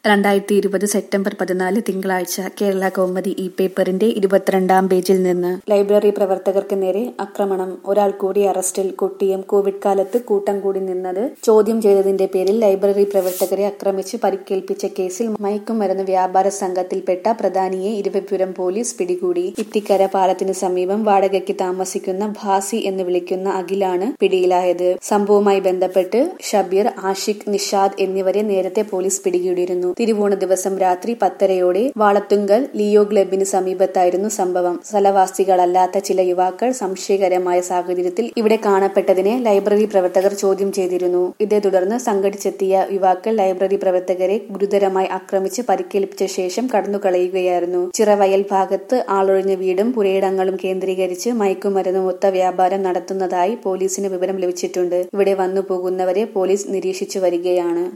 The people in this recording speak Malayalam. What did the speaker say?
രണ്ടായിരത്തി ഇരുപത് സെപ്റ്റംബർ പതിനാല് തിങ്കളാഴ്ച കേരള കൗമുദി ഇ പേപ്പറിന്റെ ഇരുപത്തിരണ്ടാം പേജിൽ നിന്ന് ലൈബ്രറി പ്രവർത്തകർക്ക് നേരെ ആക്രമണം ഒരാൾ കൂടി അറസ്റ്റിൽ കൊട്ടിയം കോവിഡ് കാലത്ത് കൂട്ടം കൂടി നിന്നത് ചോദ്യം ചെയ്തതിന്റെ പേരിൽ ലൈബ്രറി പ്രവർത്തകരെ ആക്രമിച്ച് പരിക്കേൽപ്പിച്ച കേസിൽ മയക്കുമരുന്ന് വ്യാപാര സംഘത്തിൽപ്പെട്ട പ്രധാനിയെ ഇരുവപുരം പോലീസ് പിടികൂടി ഇത്തിക്കര പാലത്തിന് സമീപം വാടകയ്ക്ക് താമസിക്കുന്ന ഭാസി എന്ന് വിളിക്കുന്ന അഖിലാണ് പിടിയിലായത് സംഭവവുമായി ബന്ധപ്പെട്ട് ഷബീർ ആഷിഖ് നിഷാദ് എന്നിവരെ നേരത്തെ പോലീസ് പിടികൂടിയിരുന്നു തിരുവോണ ദിവസം രാത്രി പത്തരയോടെ വാളത്തുങ്കൽ ലിയോ ക്ലബിന് സമീപത്തായിരുന്നു സംഭവം സ്ഥലവാസികളല്ലാത്ത ചില യുവാക്കൾ സംശയകരമായ സാഹചര്യത്തിൽ ഇവിടെ കാണപ്പെട്ടതിനെ ലൈബ്രറി പ്രവർത്തകർ ചോദ്യം ചെയ്തിരുന്നു ഇതേ തുടർന്ന് സംഘടിച്ചെത്തിയ യുവാക്കൾ ലൈബ്രറി പ്രവർത്തകരെ ഗുരുതരമായി ആക്രമിച്ച് പരിക്കേൽപ്പിച്ച ശേഷം കടന്നുകളയുകയായിരുന്നു ചിറവയൽ ഭാഗത്ത് ആളൊഴിഞ്ഞ വീടും പുരയിടങ്ങളും കേന്ദ്രീകരിച്ച് മയക്കുമരുന്ന് മൊത്ത വ്യാപാരം നടത്തുന്നതായി പോലീസിന് വിവരം ലഭിച്ചിട്ടുണ്ട് ഇവിടെ വന്നു പോകുന്നവരെ പോലീസ് നിരീക്ഷിച്ചു വരികയാണ്